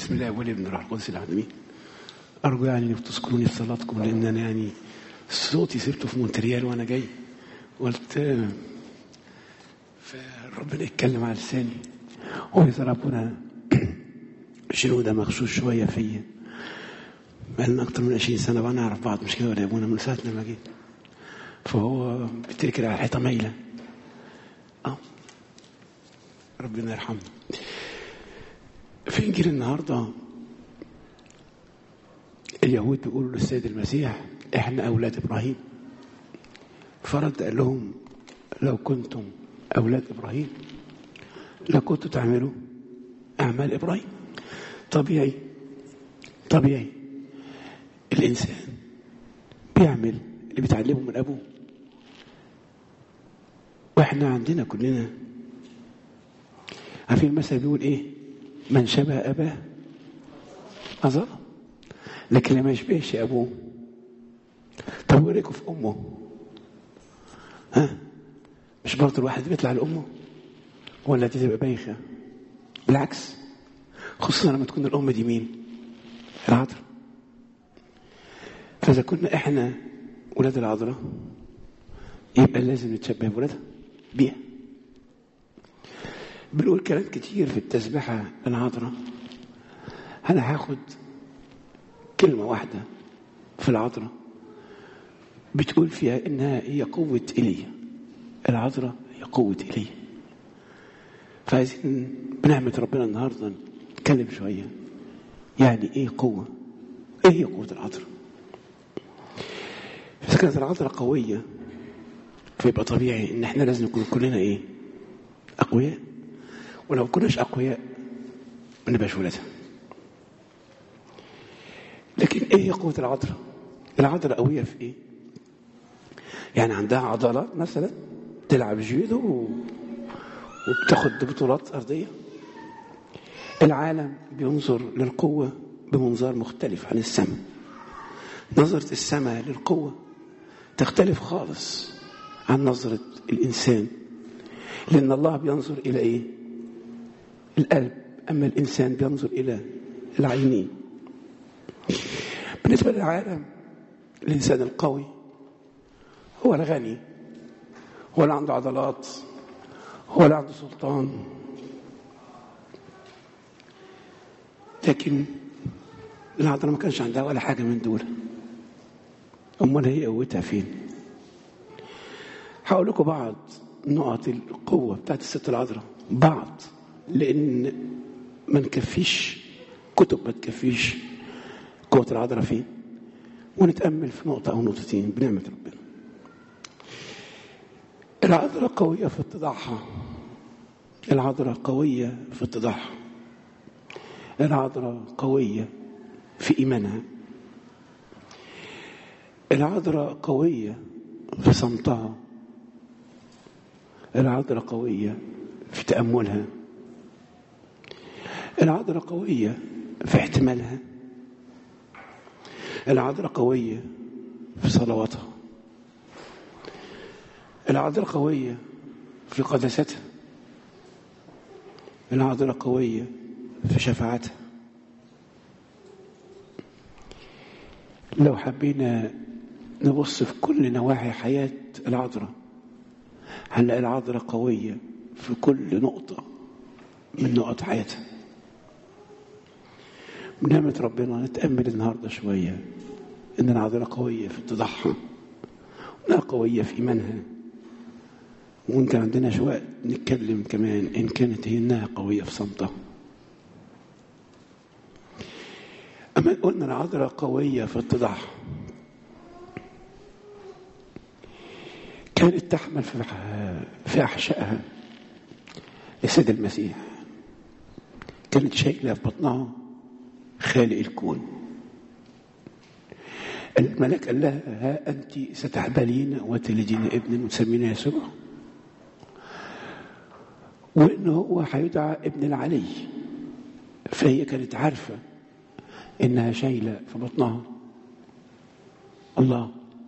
بسم الله والابن والروح القدس العالمين أرجو يعني إنكم تذكروني في صلاتكم لأن أنا يعني صوتي سبته في مونتريال وأنا جاي قلت آه، فربنا يتكلم على لساني وإذا ربنا شنو ده مغشوش شوية فيا بقالنا أكتر من 20 سنة بقى نعرف بعض مش كده ولا يا أبونا من ساعة لما جيت فهو بيتركن على الحيطة مايلة أه ربنا يرحمه في إنجيل النهارده اليهود بيقولوا للسيد المسيح احنا اولاد ابراهيم فرد قال لهم لو كنتم اولاد ابراهيم لكنتوا تعملوا اعمال ابراهيم طبيعي طبيعي الانسان بيعمل اللي بيتعلمه من ابوه واحنا عندنا كلنا عارفين المثل بيقول ايه من شبه اباه أظن لكن اللي ما يشبهش أبوه طب وإيه رأيكم في أمه؟ ها؟ مش برضه الواحد بيطلع لأمه؟ ولا دي تبقى بايخة؟ بالعكس خصوصا لما تكون الأم دي مين؟ العذراء فإذا كنا إحنا ولاد العذراء يبقى لازم نتشبه بولادها بيها بنقول كلام كتير في التسبيحة العذراء أنا هاخد كلمة واحدة في العذراء بتقول فيها إنها هي قوة إيليا العذراء هي قوة إيليا فعايزين بنعمة ربنا النهاردة نتكلم شوية يعني إيه قوة؟ إيه هي قوة العذراء؟ إذا كانت العذراء قوية فيبقى طبيعي إن إحنا لازم نكون كلنا إيه؟ أقوياء ولو كناش أقوياء ما نبقاش ولادها لكن ايه هي قوه العذراء العذراء قويه في ايه يعني عندها عضلات مثلا تلعب جيدو و... وبتاخد بطولات ارضيه العالم بينظر للقوه بمنظار مختلف عن السماء نظره السماء للقوه تختلف خالص عن نظره الانسان لان الله بينظر الى ايه القلب اما الانسان بينظر الى العينين بالنسبة للعالم الإنسان القوي هو الغني هو اللي عنده عضلات هو اللي عنده سلطان لكن العضلة ما كانش عندها ولا حاجة من دول أمال هي قوتها فين هقول لكم بعض نقط القوة بتاعت الست العذراء بعض لأن ما نكفيش كتب ما تكفيش قوة العذراء فين ونتأمل في نقطة أو نقطتين بنعمة ربنا العذراء قوية في اتضاعها العذراء قوية في اتضاعها العذراء قوية في إيمانها العذراء قوية في صمتها العذراء قوية في تأملها العذراء قوية في احتمالها العذراء قوية في صلواتها العذراء قوية في قداستها العذراء قوية في شفاعتها لو حبينا نبص في كل نواحي حياة العذراء هنلاقي العذراء قوية في كل نقطة من نقط حياتها بنعمة ربنا نتأمل النهاردة شوية إن العذراء قوية في اتضاعها وإنها قوية في إيمانها وإن كان عندنا شوية نتكلم كمان إن كانت هي إنها قوية في صمتها أما قلنا العذراء قوية في اتضاعها كانت تحمل في في أحشائها السيد المسيح كانت شايلة في بطنها خالق الكون الملك قال لها ها أنت ستحبلين وتلدين ابنا وتسمينه يسوع وإن هو هيدعى ابن العلي فهي كانت عارفة إنها شايلة في بطنها الله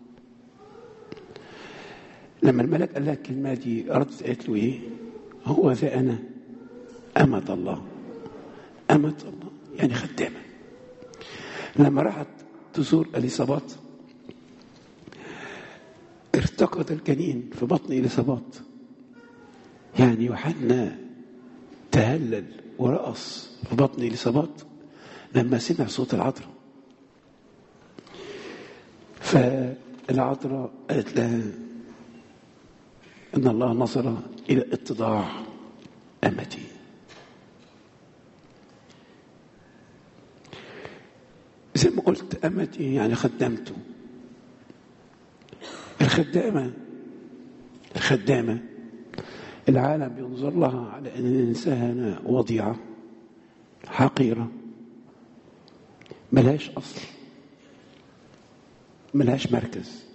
لما الملك قال لها الكلمة دي ردت قالت له إيه هو ذا أنا أمة الله أمة الله يعني خدامة لما راحت تزور اليصابات ارتقد الجنين في بطن اليصابات يعني يوحنا تهلل ورقص في بطن اليصابات لما سمع صوت العذراء فالعذراء قالت لها ان الله نظر الى اتضاع امتي زي ما قلت امتي يعني خدمته الخدامه الخدامه العالم بينظر لها على ان الانسانه وضيعه حقيره ملهاش اصل ملهاش مركز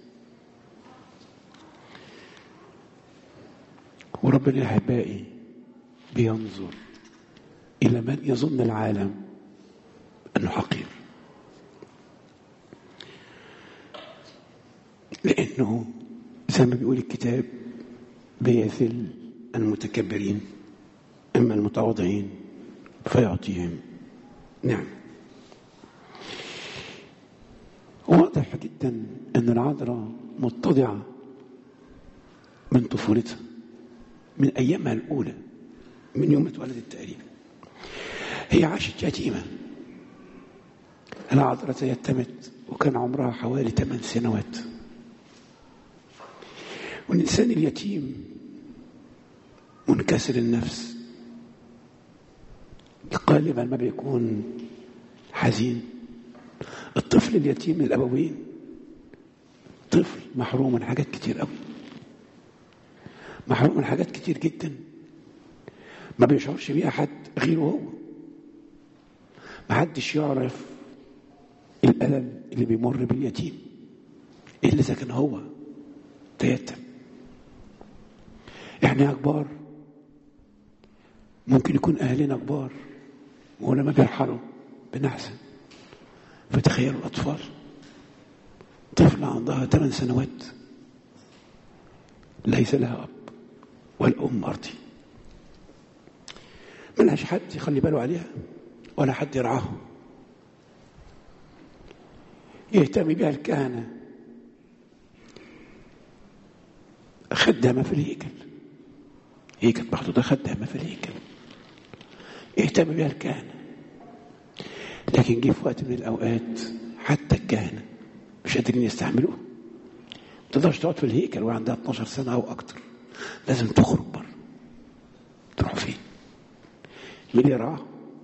وربنا يا احبائي بينظر الى من يظن العالم انه حقير لانه زي ما بيقول الكتاب بيثل المتكبرين اما المتواضعين فيعطيهم نعم واضح جدا ان العذراء متضعه من طفولتها من ايامها الاولى من يوم ما اتولدت تقريبا هي عاشت يتيمه العذراء تيتمت وكان عمرها حوالي 8 سنوات والإنسان اليتيم منكسر النفس غالبا ما بيكون حزين الطفل اليتيم من الأبوين طفل محروم من حاجات كتير قوي محروم من حاجات كتير جدا ما بيشعرش بيها حد غيره هو ما حدش يعرف الألم اللي بيمر باليتيم إلا إذا كان هو تيتم احنا كبار ممكن يكون اهلنا كبار ولما بيرحلوا بنحزن فتخيلوا الاطفال طفلة عندها ثمان سنوات ليس لها اب والام ارضي ملهاش حد يخلي باله عليها ولا حد يرعاها يهتم بها الكهنه خدامه في الهيكل هي كانت محطوطة خدامة في الهيكل اهتم بها الكهنة لكن جه في وقت من الأوقات حتى الكهنة مش قادرين يستحملوه ما تقدرش تقعد في الهيكل وعندها 12 سنة أو أكتر لازم تخرج بره تروح فين؟ مين يرعاه؟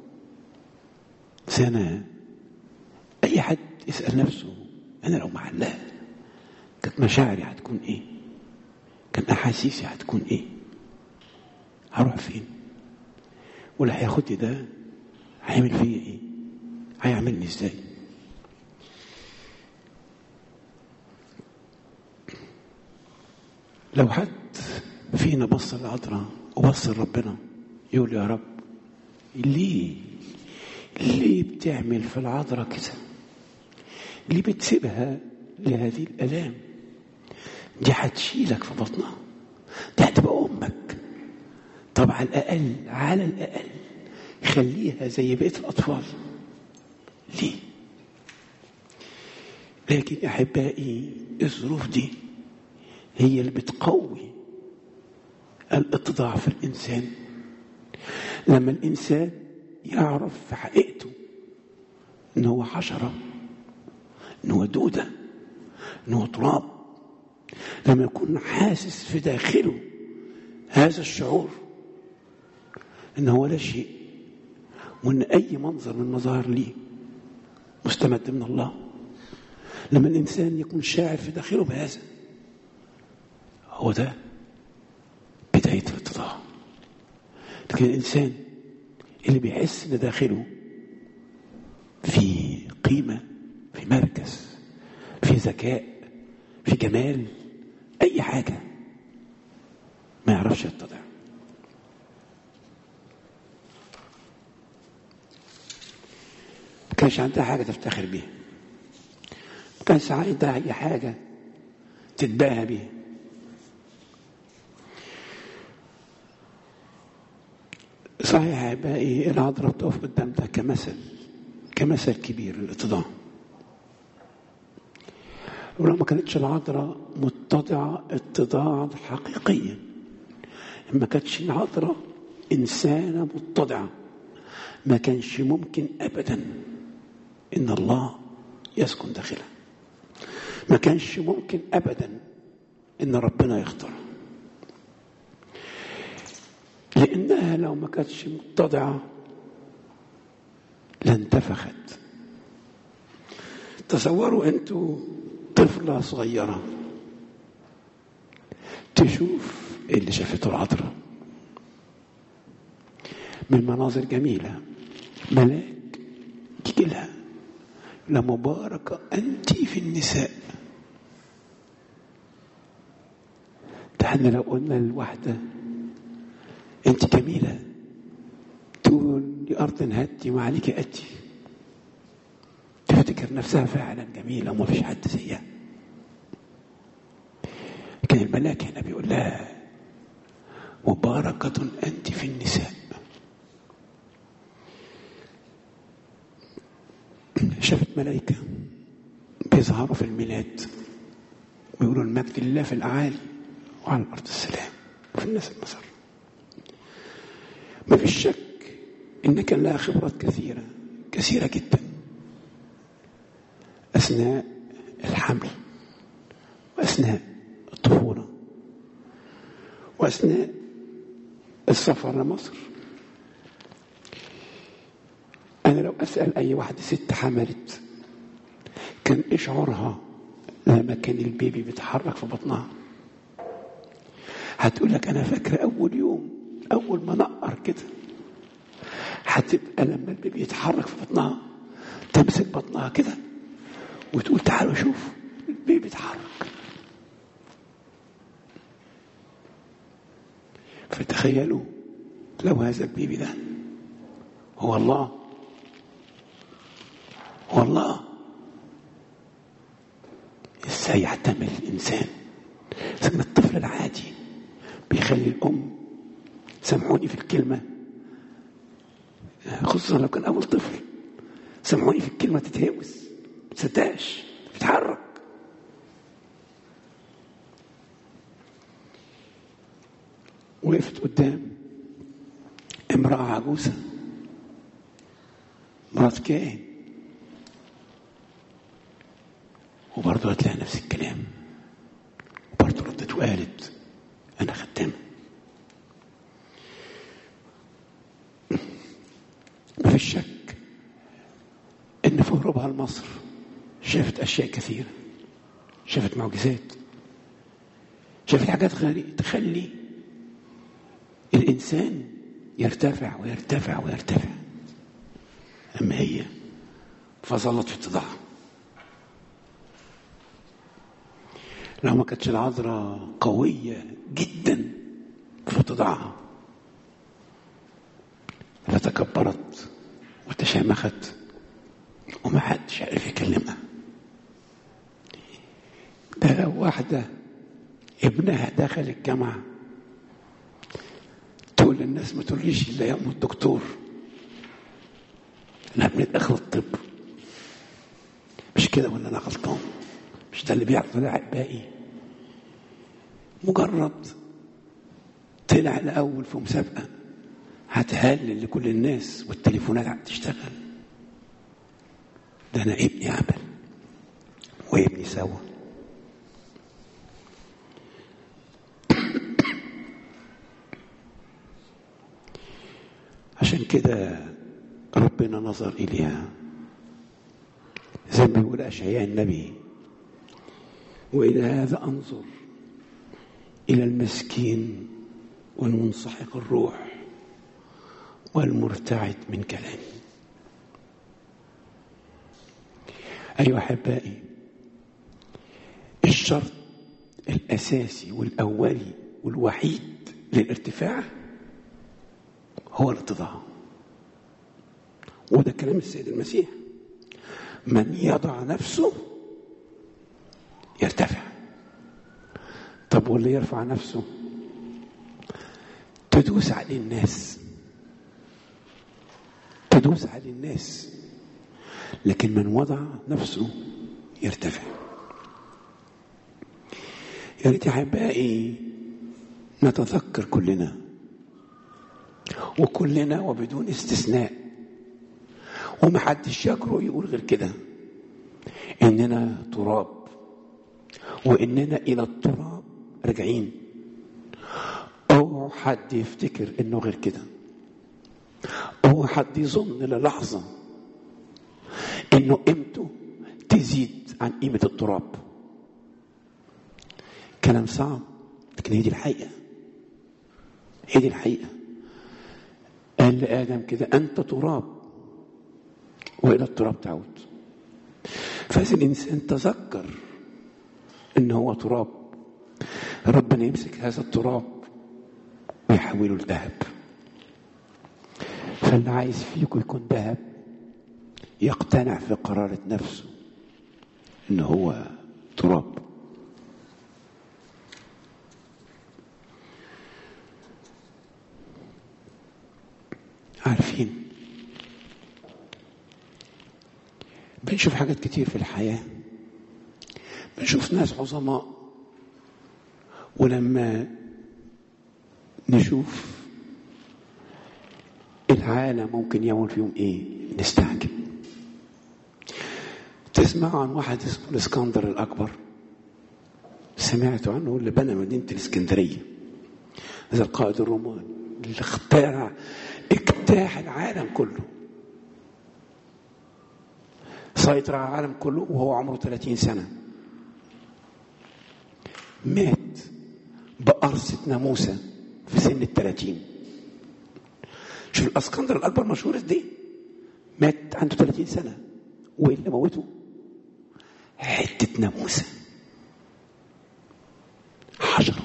سنة أي حد يسأل نفسه أنا لو محلها كانت مشاعري هتكون إيه؟ كان أحاسيسي هتكون إيه؟ هروح فين واللي هياخدني ده هيعمل فيا ايه هيعملني ازاي لو حد فينا بص للعذراء وبص لربنا يقول يا رب ليه ليه بتعمل في العذراء كده ليه بتسيبها لهذه الالام دي هتشيلك في بطنها دي هتبقى امك طب على الأقل على الأقل خليها زي بقية الأطفال ليه؟ لكن يا أحبائي الظروف دي هي اللي بتقوي الاتضاع في الإنسان لما الإنسان يعرف في حقيقته إن هو حشرة إن هو دودة إن هو تراب لما يكون حاسس في داخله هذا الشعور ان هو لا شيء وان اي منظر من مظاهر ليه مستمد من الله لما الانسان يكون شاعر في داخله بهذا هو ده بدايه الاتضاع لكن الانسان اللي بيحس ان داخله في قيمه في مركز في ذكاء في جمال اي حاجه ما يعرفش يتضع كانش عندها حاجة تفتخر بيها ما كانش عندها أي حاجة تتباهى بيها صحيح يا أحبائي العذراء بتقف قدامها كمثل كمثل كبير للاتضاع ولو ما كانتش العذراء متضعة اتضاعا حقيقيا ما كانتش العذراء إنسانة متضعة ما كانش ممكن أبدا إن الله يسكن داخلها ما كانش ممكن أبدا إن ربنا يختار لأنها لو ما كانتش متضعة لانتفخت تصوروا أنتوا طفلة صغيرة تشوف اللي شافته العذراء من مناظر جميلة ملاك يجي لها لمباركة أنت في النساء ده احنا لو قلنا للواحدة أنت جميلة تقول لأرض هاتي ما عليك أتي تفتكر نفسها فعلا جميلة وما فيش حد زيها لكن الملاك هنا بيقول لها مباركة أنت في النساء شافت ملائكة بيظهروا في الميلاد ويقولوا المجد لله في الأعالي وعلى الأرض السلام وفي الناس المسر ما فيش شك إن كان لها خبرات كثيرة كثيرة جدا أثناء الحمل وأثناء الطفولة وأثناء السفر لمصر أنا لو أسأل أي واحدة ست حملت كان إيه شعورها لما كان البيبي بيتحرك في بطنها هتقول لك أنا فاكرة أول يوم أول ما نقر كده هتبقى لما البيبي يتحرك في بطنها تمسك بطنها كده وتقول تعالوا شوف البيبي بيتحرك فتخيلوا لو هذا البيبي ده هو الله هو الله ازاي يحتمل الانسان ثم الطفل العادي بيخلي الام سامحوني في الكلمه خصوصا لو كان اول طفل سامحوني في الكلمه تتهوس ما تصدقش بتتحرك وقفت قدام امرأة عجوزة مرات كائن وبرضه هتلاقي نفس الكلام وبرضه ردت وقالت أنا خدامة ما فيش شك إن في هروبها لمصر شافت أشياء كثيرة شافت معجزات شافت حاجات غريبة تخلي الإنسان يرتفع ويرتفع ويرتفع أما هي فظلت في اتضاعها لو ما كانتش العذراء قوية جدا في اتضاعها فتكبرت وتشامخت وما حدش عرف يكلمها ده لو واحدة ابنها دخل الجامعة تقول للناس ما تقوليش الا يا ام الدكتور انا ابني داخل الطب مش كده ولا انا غلطان مش ده اللي بيعرف لاعب باقي مجرد طلع الاول في مسابقه هتهلل لكل الناس والتليفونات هتشتغل ده انا ابني عمل وابني سوى عشان كده ربنا نظر إليها زي ما بيقول أشعياء النبي وإلى هذا أنظر إلى المسكين والمنسحق الروح والمرتعد من كلامي أيها أحبائي الشرط الأساسي والأولي والوحيد للارتفاع هو الاتضاع وده كلام السيد المسيح من يضع نفسه يرتفع طب واللي يرفع نفسه تدوس عليه الناس تدوس عليه الناس لكن من وضع نفسه يرتفع يا ريت يا احبائي نتذكر كلنا وكلنا وبدون استثناء ومحدش يجرؤ يقول غير كده اننا تراب واننا الى التراب راجعين اوعى حد يفتكر انه غير كده اوعى حد يظن للحظه انه قيمته تزيد عن قيمه التراب كلام صعب لكن هي دي الحقيقه هي دي الحقيقه قال لادم كده انت تراب والى التراب تعود فاذا الانسان تذكر ان هو تراب ربنا يمسك هذا التراب ويحوله لذهب فاللي عايز فيكم يكون ذهب يقتنع في قرارة نفسه ان هو تراب عارفين بنشوف حاجات كتير في الحياة بنشوف ناس عظماء ولما نشوف العالم ممكن يعمل فيهم ايه نستعجب تسمع عن واحد اسمه الاسكندر الاكبر سمعت عنه اللي بنى مدينه الاسكندريه هذا القائد الروماني اللي اخترع اجتاح العالم كله سيطر على العالم كله وهو عمره 30 سنه مات بقرصة ناموسة في سن الثلاثين شو الاسكندر الاكبر مشهور دي مات عنده 30 سنه وايه اللي موته حته ناموسه حجره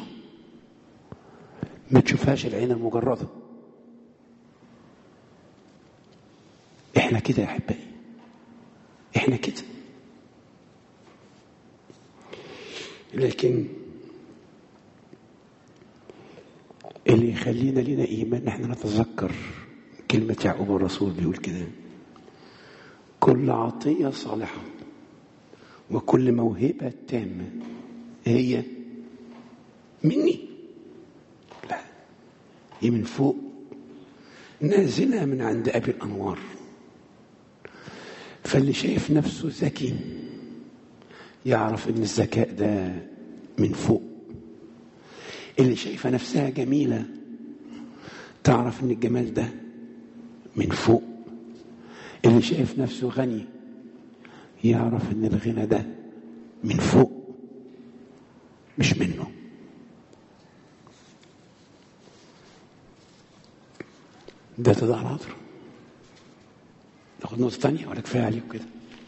ما تشوفهاش العين المجرده احنا كده يا احبائي احنا كده لكن اللي يخلينا لنا ايمان احنا نتذكر كلمة يعقوب الرسول بيقول كده كل عطية صالحة وكل موهبة تامة هي مني لا هي من فوق نازلة من عند أبي الأنوار فاللي شايف نفسه ذكي يعرف ان الذكاء ده من فوق اللي شايفه نفسها جميله تعرف ان الجمال ده من فوق اللي شايف نفسه غني يعرف ان الغنى ده من فوق مش منه ده تضع العذر ناخد نقطة تانية ولا كفاية عليكم كده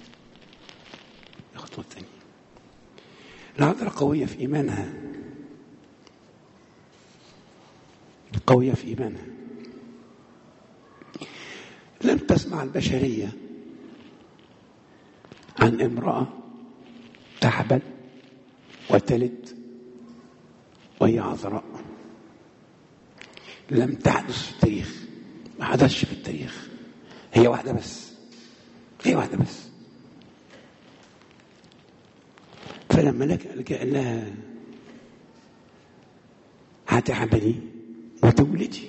ناخد نقطة تانية العذراء قوية في إيمانها قوية في إيمانها لم تسمع البشرية عن امرأة تحبل وتلد وهي عذراء لم تحدث في التاريخ ما حدثش في التاريخ هي واحدة بس هي واحدة بس فلما لك قال لها هتحبلي وتولدي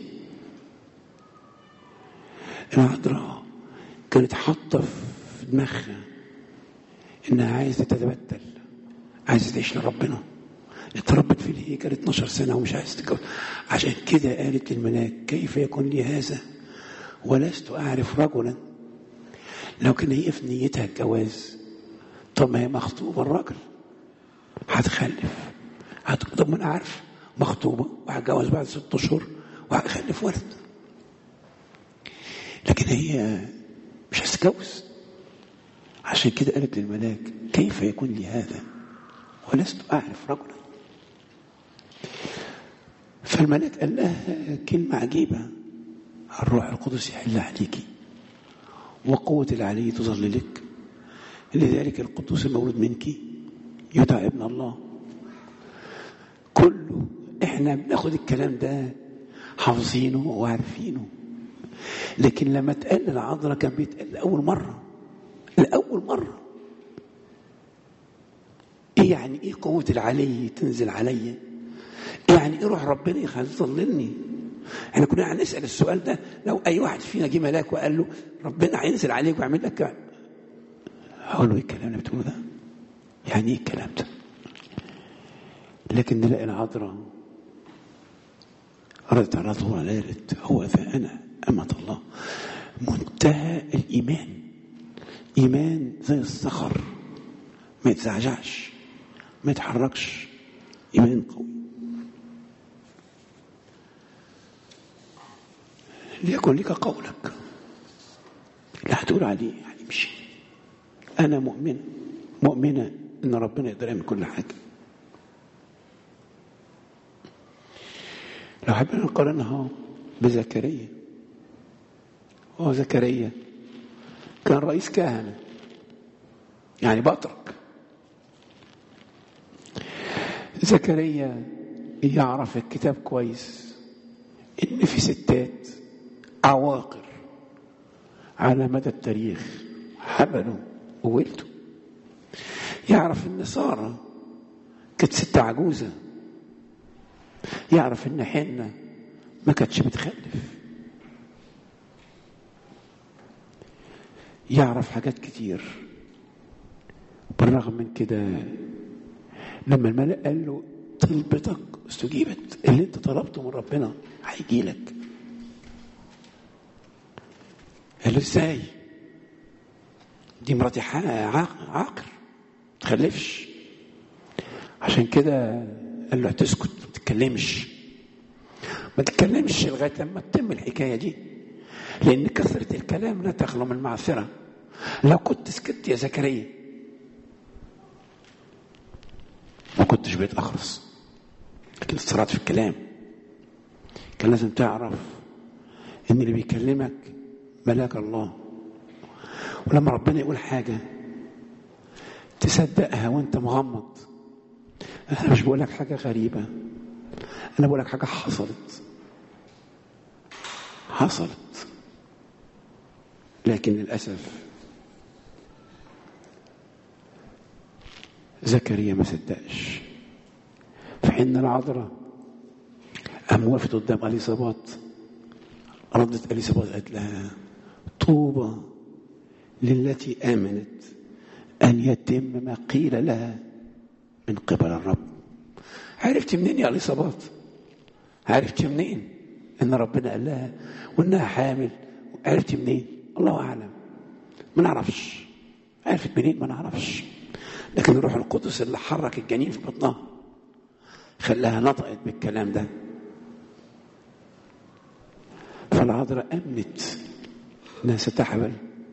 العذراء كانت حاطة في دماغها إنها عايزة تتبدل عايزة تعيش لربنا اتربت في الهيكل 12 سنة ومش عايزة تتجوز عشان كده قالت للملاك كيف يكون لي هذا ولست أعرف رجلا لو كان هي في نيتها الجواز طب ما هي مخطوبة الراجل هتخلف هت... طب ما أنا عارف مخطوبة وهتجوز بعد ست أشهر وهخلف ولد لكن هي مش هتتجوز عشان كده قالت للملاك كيف يكون لي هذا ولست أعرف رجلا فالملاك قال لها كلمة عجيبة الروح القدس يحل عليك وقوة العلي تظللك لذلك القدوس المولود منك يدعى ابن الله كله احنا بناخد الكلام ده حافظينه وعارفينه لكن لما اتقال العذراء كان بيتقال اول مره لأول مرة إيه يعني إيه قوة العلي تنزل عليا إيه يعني إيه روح ربنا يظللني احنا كنا هنسأل السؤال ده لو أي واحد فينا جه ملاك وقال له ربنا هينزل عليك ويعمل لك هقول له إيه الكلام اللي بتقوله ده يعني إيه الكلام ده لكن نلاقي العذراء ردت على طول قالت هو ذا أنا أمة الله منتهى الإيمان إيمان زي الصخر ما يتزعزعش ما يتحركش إيمان قوي ليكن لك قولك اللي هتقول عليه هيمشي أنا مؤمنة مؤمنة إن ربنا يقدر يعمل كل حاجة لو حبينا نقارنها بزكريا هو زكريا كان رئيس كهنة يعني بطرك زكريا يعرف الكتاب كويس ان في ستات عواقر على مدى التاريخ حملوا وولدوا يعرف ان ساره كانت ست عجوزه يعرف ان حنه ما كانتش بتخلف يعرف حاجات كتير بالرغم من كده لما الملك قال له طلبتك استجيبت اللي انت طلبته من ربنا هيجي لك قال له ازاي دي مراتي عاقر تخلفش عشان كده قال له هتسكت ما تتكلمش ما تتكلمش لغايه لما تتم الحكايه دي لان كثره الكلام لا تخلو من معثره لو كنت سكت يا زكريا ما كنتش بقيت اخرس لكن استرعت في الكلام كان لازم تعرف ان اللي بيكلمك ملاك الله ولما ربنا يقول حاجه تصدقها وانت مغمض انا مش بقول لك حاجه غريبه انا بقول لك حاجه حصلت حصلت لكن للاسف زكريا ما صدقش في حين العذراء قام وقفت قدام اليصابات ردت اليصابات قالت لها طوبى للتي امنت ان يتم ما قيل لها من قبل الرب عرفت منين يا اليصابات عرفت منين ان ربنا قال لها وانها حامل عرفت منين الله اعلم ما نعرفش عرفت منين ما نعرفش لكن الروح القدس اللي حرك الجنين في بطنها خلاها نطقت بالكلام ده فالعذراء امنت انها ستحمل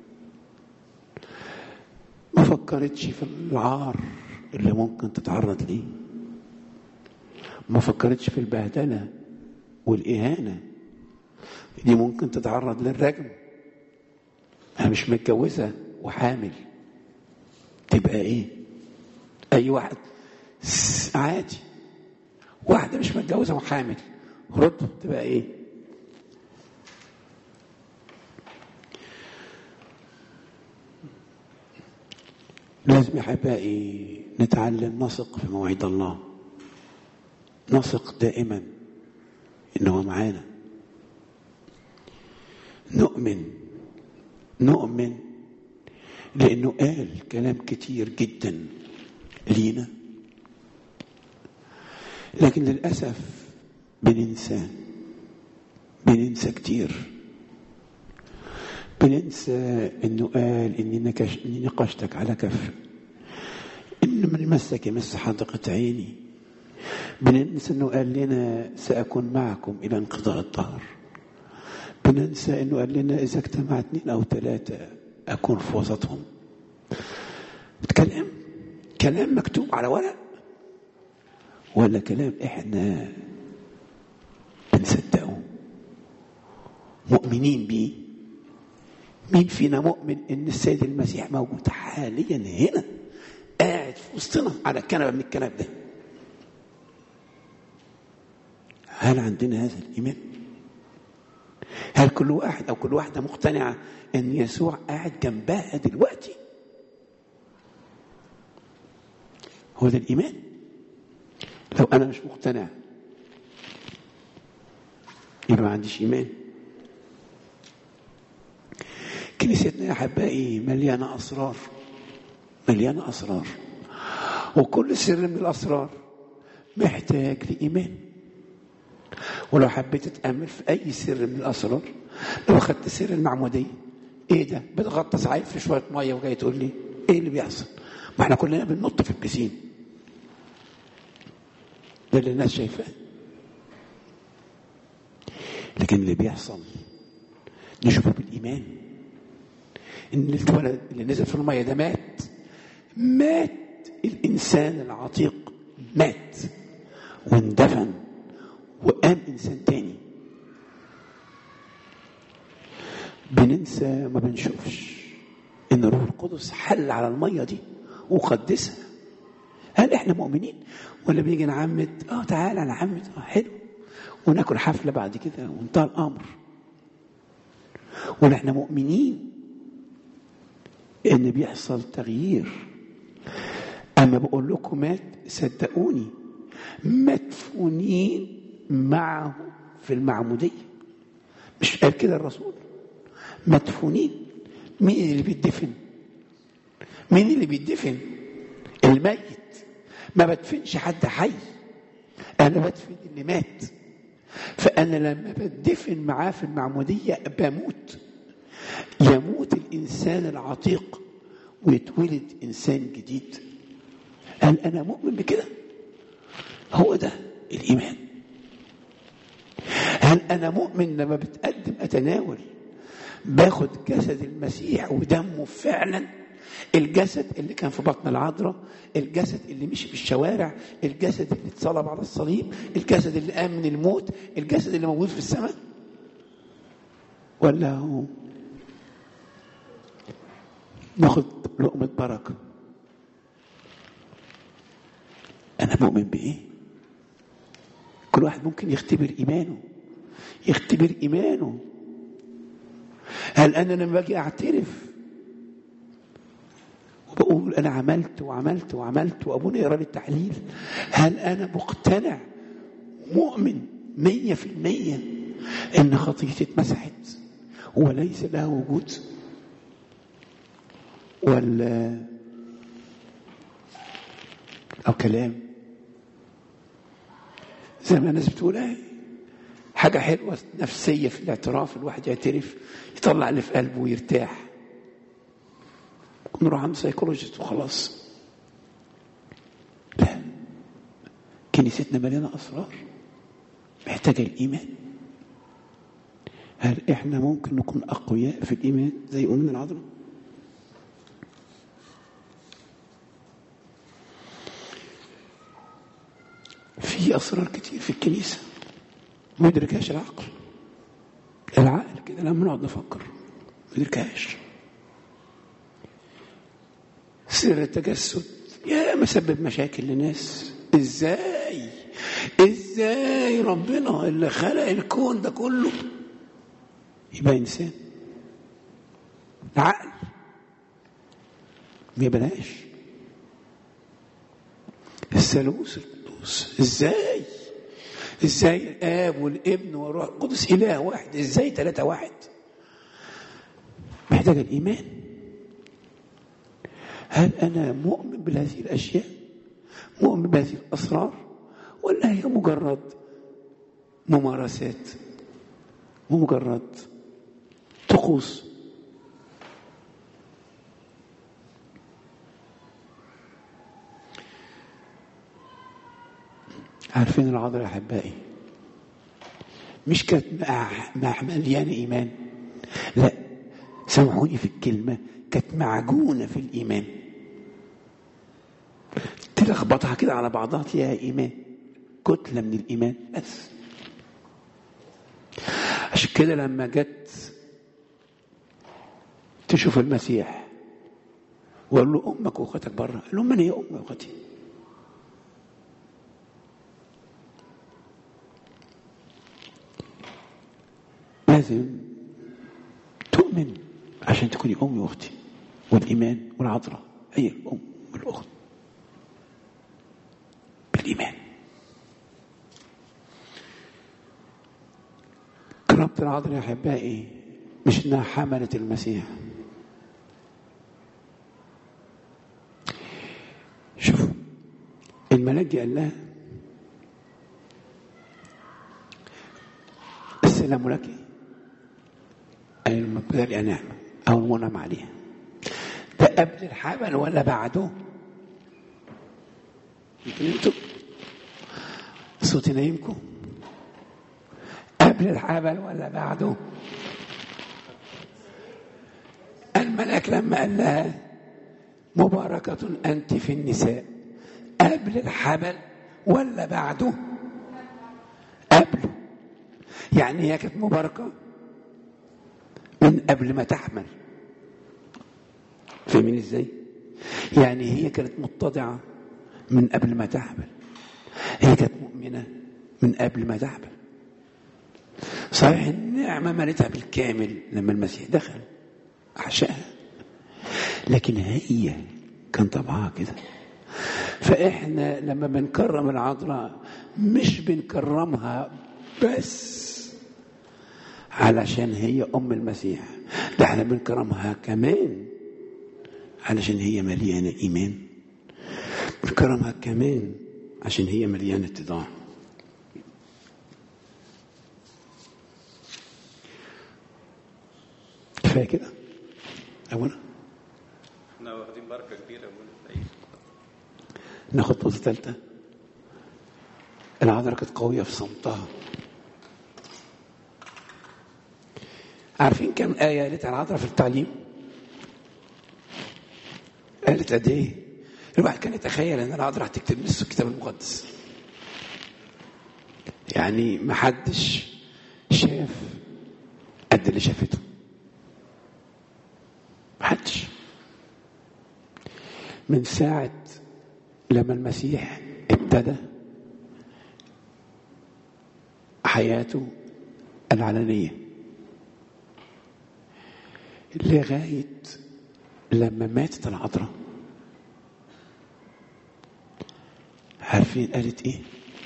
ما فكرتش في العار اللي ممكن تتعرض ليه ما فكرتش في البهدله والاهانه دي ممكن تتعرض للرجم انا مش متجوزه وحامل تبقى ايه اي واحد عادي واحده مش متجوزه وحامل رد تبقى ايه لازم يا احبائي نتعلم نثق في مواعيد الله نثق دائما انه معانا نؤمن نؤمن لانه قال كلام كتير جدا لينا لكن للاسف بننسى بننسى كتير بننسى انه قال اني نكش اني نقشتك على كف ان من مسك يمس حدقة عيني بننسى انه قال لنا ساكون معكم الى انقضاء الدهر بننسى انه قال لنا اذا اجتمع اثنين او ثلاثه اكون في وسطهم كلام كلام مكتوب على ورق ولا كلام احنا بنصدقه مؤمنين بيه مين فينا مؤمن ان السيد المسيح موجود حاليا هنا قاعد في وسطنا على الكنبه من الكلام ده هل عندنا هذا الايمان هل كل واحد او كل واحده مقتنعه ان يسوع قاعد جنبها دلوقتي هو ده الإيمان لو أنا مش مقتنع يبقى ما عنديش إيمان كنيستنا يا أحبائي مليانة أسرار مليانة أسرار وكل سر من الأسرار محتاج لإيمان ولو حبيت تتأمل في أي سر من الأسرار لو أخدت سر المعمودية إيه ده بتغطس عيل في شوية مية وجاي تقول لي إيه اللي بيحصل ما احنا كلنا بننط في البسين ده اللي الناس شايفاه لكن اللي بيحصل نشوفه بالإيمان إن الولد اللي نزل في المية ده مات مات الإنسان العتيق مات واندفن وقام إنسان تاني بننسى ما بنشوفش إن الروح القدس حل على المية دي وقدسها هل إحنا مؤمنين ولا بنيجي نعمد آه تعالى نعمد آه حلو وناكل حفلة بعد كده وانتهى الأمر ولا إحنا مؤمنين إن بيحصل تغيير أما بقول لكم مات صدقوني مدفونين معه في المعمودية مش قال كده الرسول مدفونين مين اللي بيدفن مين اللي بيدفن الميت ما بدفنش حد حي انا بدفن اللي مات فانا لما بدفن معاه في المعموديه بموت يموت الانسان العتيق ويتولد انسان جديد هل انا مؤمن بكده هو ده الايمان هل انا مؤمن لما بتقدم اتناول باخد جسد المسيح ودمه فعلا الجسد اللي كان في بطن العذراء الجسد اللي مشي في الشوارع الجسد اللي اتصلب على الصليب الجسد اللي قام من الموت الجسد اللي موجود في السماء ولا هو ناخد لقمة بركة أنا مؤمن بإيه كل واحد ممكن يختبر إيمانه يختبر إيمانه هل أنا لما باجي أعترف وبقول أنا عملت وعملت وعملت وأبونا يقرأ لي التحليل هل أنا مقتنع مؤمن مية في المية إن خطيتي اتمسحت وليس لها وجود ولا أو كلام زي ما الناس بتقول ايه حاجة حلوة نفسية في الاعتراف الواحد يعترف يطلع اللي في قلبه ويرتاح نروح عند سيكولوجيست وخلاص لا كنيستنا مليانة أسرار محتاجة الإيمان هل إحنا ممكن نكون أقوياء في الإيمان زي أمنا العذراء؟ في أسرار كتير في الكنيسة ما يدركهاش العقل العقل كده لما نقعد نفكر ما يدركهاش سر التجسد يا مسبب مشاكل لناس ازاي ازاي ربنا اللي خلق الكون ده كله يبقى انسان العقل ما يبلاش الثالوث القدوس ازاي ازاي الاب والابن والروح القدس اله واحد ازاي ثلاثه واحد محتاج الايمان هل انا مؤمن بهذه الاشياء مؤمن بهذه الاسرار ولا هي مجرد ممارسات ومجرد طقوس عارفين العذراء احبائي مش كانت مع مليانه ايمان لا سامحوني في الكلمه كانت معجونه في الايمان تلخبطها كده على بعضها تلاقيها ايمان كتله من الايمان بس عشان كده لما جت تشوف المسيح وقال له امك واخواتك بره قال لهم من هي امي واخواتي لازم تؤمن عشان تكوني أمي وأختي والإيمان والعذراء هي الأم والأخت الإيمان كرامة العذراء يا أحبائي مش إنها حملت المسيح شوف الملاك جه قال لها السلام لك أي المقدار نعمة أو المنعم عليها ده قبل الحمل ولا بعده؟ يمكن انتوا صوتي نايمكم قبل الحمل ولا بعده؟ الملاك لما قال لها مباركة أنت في النساء قبل الحمل ولا بعده؟ قبله يعني هي كانت مباركة من قبل ما تحمل فاهمين ازاي؟ يعني هي كانت متضعة من قبل ما تحمل هي كانت مؤمنة من قبل ما تحمل صحيح النعمة مالتها بالكامل لما المسيح دخل أحشاها لكن هي كان طبعها كده فإحنا لما بنكرم العذراء مش بنكرمها بس علشان هي أم المسيح ده احنا بنكرمها كمان علشان هي مليانة إيمان بنكرمها كمان عشان هي مليانة اتضاع كفاية كده أولا احنا واخدين بركه كبيره من العيد ناخد نقطة ثالثة العذراء كانت قوية في صمتها عارفين كم آية قالتها العذراء في التعليم؟ قالت قد إيه؟ الواحد كان يتخيل إن العذراء هتكتب نص الكتاب المقدس يعني ما حدش شاف قد اللي شافته ما حدش من ساعة لما المسيح ابتدى حياته العلنية لغاية لما ماتت العذراء عارفين قالت ايه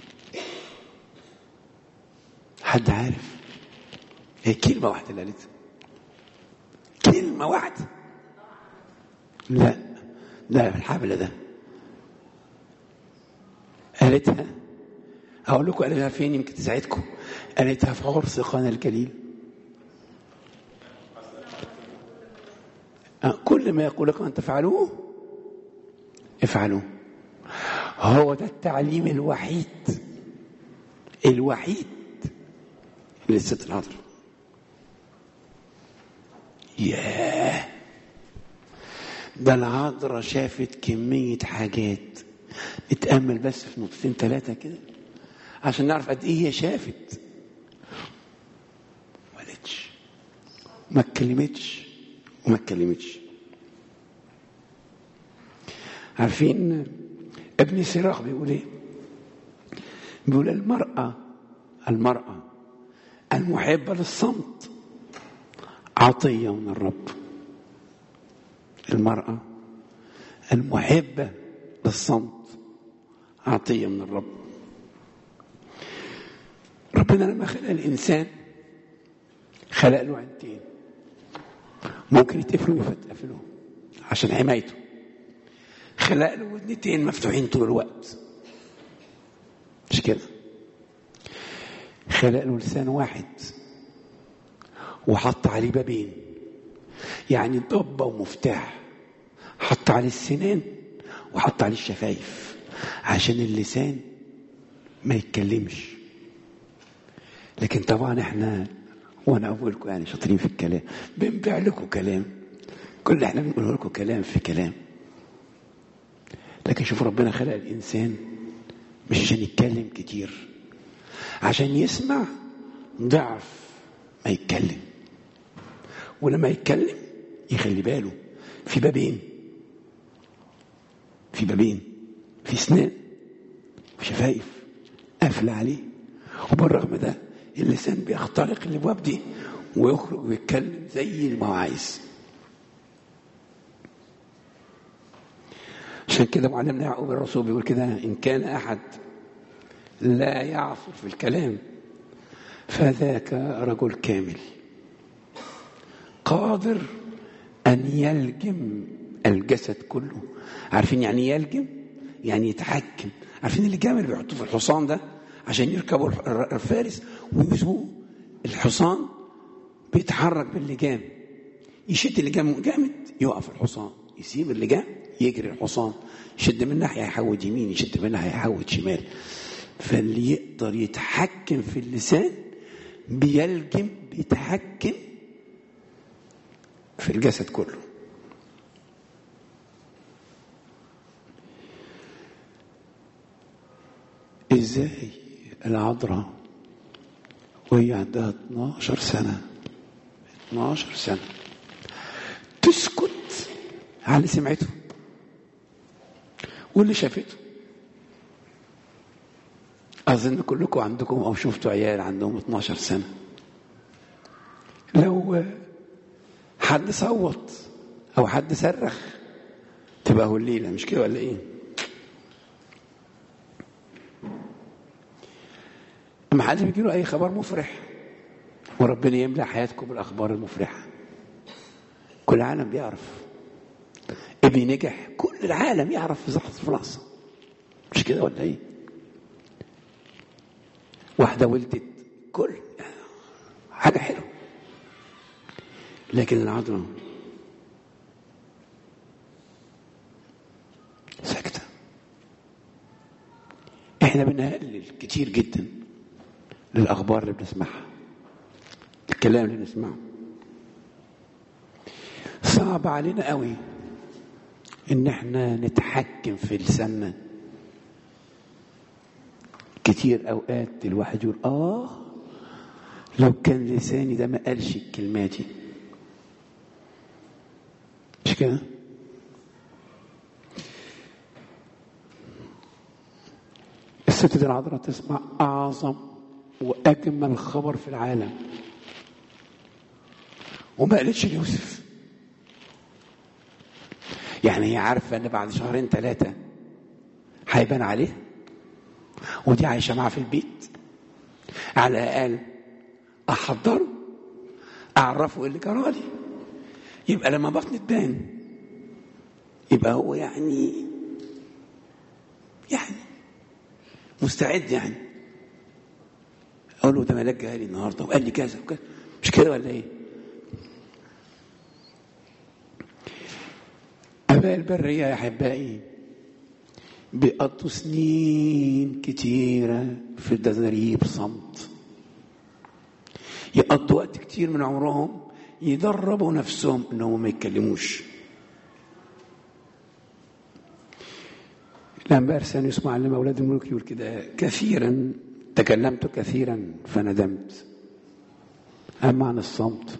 حد عارف هي كلمة واحدة اللي قالتها كلمة واحدة لا لا في الحبل ده قالتها هقول لكم قالتها فين يمكن تساعدكم قالتها في عرس قانا الجليل آه، كل ما يقول لكم ان تفعلوه افعلوه هو ده التعليم الوحيد الوحيد للست العذراء ياه ده العذراء شافت كمية حاجات نتأمل بس في نقطتين ثلاثة كده عشان نعرف قد إيه هي شافت ما قالتش ما اتكلمتش وما اتكلمتش عارفين ابن سيراخ بيقول ايه بيقول المرأة المرأة المحبة للصمت عطية من الرب المرأة المحبة للصمت عطية من الرب ربنا لما خلق الإنسان خلق له عينتين ممكن يتقفلوا ويتقفلوا عشان حمايته خلق له ودنتين مفتوحين طول الوقت مش كده خلق له لسان واحد وحط عليه بابين يعني ضبة ومفتاح حط عليه السنان وحط عليه الشفايف عشان اللسان ما يتكلمش لكن طبعا احنا وانا اقول لكم يعني شاطرين في الكلام بنبيع لكم كلام كل اللي احنا بنقوله لكم كلام في كلام لكن شوف ربنا خلق الانسان مش عشان يتكلم كتير عشان يسمع ضعف ما يتكلم ولما يتكلم يخلي باله في بابين في بابين في سنان في شفايف قافله عليه وبالرغم ده اللسان بيخترق الابواب دي ويخرج ويتكلم زي ما هو عايز عشان كده معلمنا يعقوب الرسول بيقول كده ان كان احد لا يعثر في الكلام فذاك رجل كامل قادر أن يلجم الجسد كله عارفين يعني إيه يلجم يعني يتحكم عارفين اللجام اللي بيحطوه في الحصان ده عشان يركبوا الح- الفارس ويسوقوا الحصان بيتحرك باللجام يشد اللجام جامد يقف الحصان يسيب اللجام يجري الحصان يشد من ناحيه يحود يمين يشد من ناحيه يحود شمال فاللي يقدر يتحكم في اللسان بيلجم بيتحكم في الجسد كله ازاي العذراء وهي عندها 12 سنة 12 سنة تسكت على اللي سمعته واللي شافته أظن كلكم عندكم أو شفتوا عيال عندهم 12 سنة لو حد صوت أو حد صرخ تبقى هو الليلة مش كده ولا إيه؟ أما حد بيجي له أي خبر مفرح وربنا يملى حياتكم بالأخبار المفرحة كل العالم بيعرف ابني نجح كل العالم يعرف في لحظة في لحظة مش كده ولا إيه؟ واحدة ولدت كل حاجة حلوة لكن العذراء ساكتة احنا بنقلل كتير جدا للأخبار اللي بنسمعها الكلام اللي بنسمعه صعب علينا قوي ان احنا نتحكم في لساننا كتير اوقات الواحد يقول اه لو كان لساني ده ما قالش الكلمات دي مش كده الست دي العذراء تسمع اعظم واجمل خبر في العالم وما قالتش ليوسف يعني هي عارفه ان بعد شهرين ثلاثه هيبان عليه ودي عايشه معاه في البيت على الاقل احضره اعرفه ايه اللي جرالي يبقى لما بطني تبان يبقى هو يعني يعني مستعد يعني اقول له ده ملاك جالي النهارده وقال لي كذا وكذا مش كده ولا ايه؟ اباء البريه يا احبائي بيقضوا سنين كتيرة في تدريب صمت يقضوا وقت كتير من عمرهم يدربوا نفسهم انهم ما يتكلموش لما أرسل يسمع علم أولاد الملوك يقول كده كثيرا تكلمت كثيرا فندمت أما عن الصمت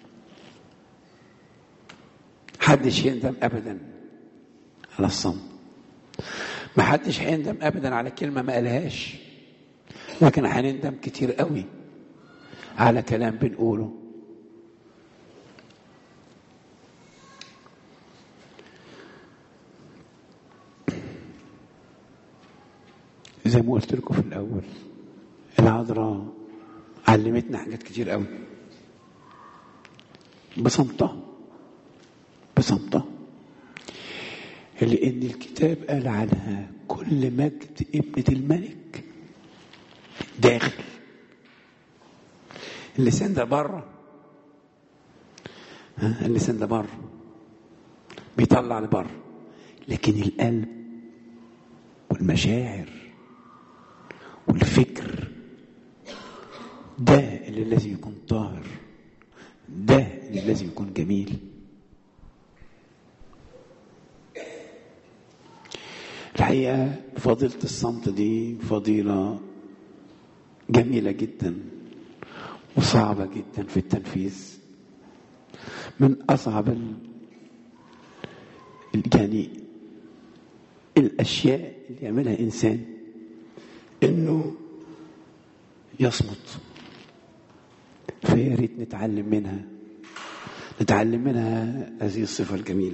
حدش يندم أبدا على الصمت ما حدش هيندم أبدا على كلمة ما قالهاش لكن هنندم كتير قوي على كلام بنقوله زي ما قلت لكم في الأول العذراء علمتنا حاجات كتير قوي بصمتها بصمتها لأن الكتاب قال عنها كل مجد ابنة الملك داخل اللسان ده بره ها، اللسان ده بره بيطلع لبره لكن القلب والمشاعر والفكر ده اللي لازم يكون طاهر ده اللي لازم يكون جميل الحقيقة فضيلة الصمت دي فضيلة جميلة جدا وصعبة جدا في التنفيذ من أصعب ال... ال- يعني الأشياء اللي يعملها إنسان إنه يصمت فيا ريت نتعلم منها نتعلم منها هذه الصفة الجميلة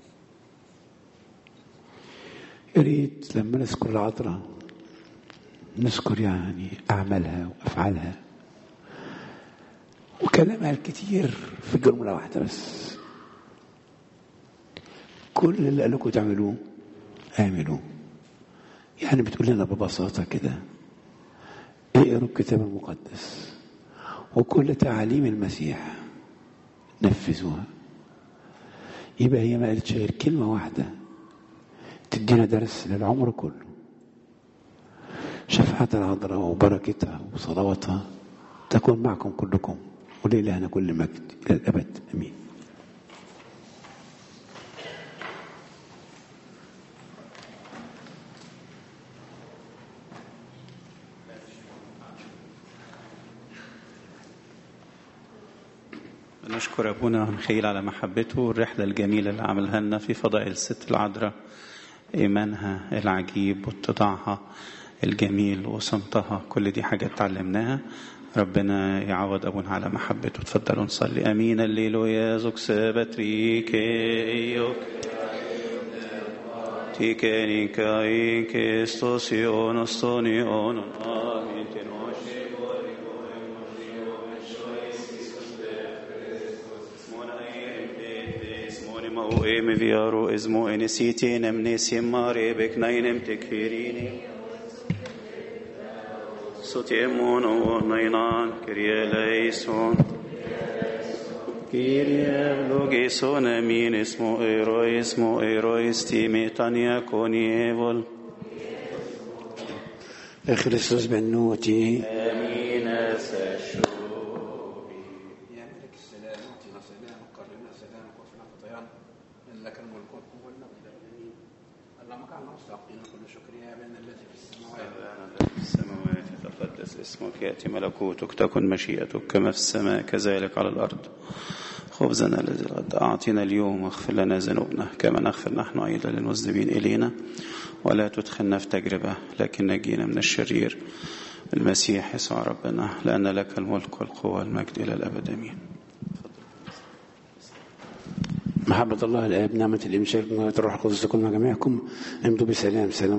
يا ريت لما نذكر العذراء نذكر يعني أعمالها وأفعالها وكلامها الكتير في جملة واحدة بس كل اللي قال لكم تعملوه اعملوه يعني بتقول لنا ببساطة كده اقروا الكتاب المقدس وكل تعاليم المسيح نفذوها يبقى هي ما قالتش غير كلمة واحدة تدينا درس للعمر كله شفاعة العذراء وبركتها وصلواتها تكون معكم كلكم ولإلهنا كل مجد إلى الأبد أمين نشكر أبونا ميخائيل على محبته والرحلة الجميلة اللي عملها لنا في فضائل الست العذراء إيمانها العجيب واتضاعها الجميل وصمتها كل دي حاجات اتعلمناها ربنا يعوض أبونا على محبته تفضلوا نصلي أمين الليل يا زوك سبتريك يوك تيكيني كاين كيستوسيون استونيون آمين تنوشي Mo emi viaro izmo enisiti nemni simmare beknainem tekfirini. Sotiemon o nainan kirie leison. Kirie logison emin ismo eroismo erois timitania konievol. خريستوس بنوتي Amin eseshu. يا ملك السلام اعطنا سلام قررنا سلامك وفنا خطايانا انك الملك والقوه والمجد امين اللهم كان مستحقين كل شكر يا ابانا الذي في السماوات في السماوات تقدس اسمك يأتي ملكوتك تكن مشيئتك كما في السماء كذلك على الأرض خبزنا الذي الغد أعطنا اليوم واغفر لنا ذنوبنا كما نغفر نحن أيضا للمذنبين إلينا ولا تدخلنا في تجربة لكن نجينا من الشرير المسيح يسوع ربنا لأن لك الملك والقوة والمجد إلى الأبد آمين محبة الله الآب نعمة الإمشاك الروح القدس تكون مع جميعكم امضوا بسلام سلام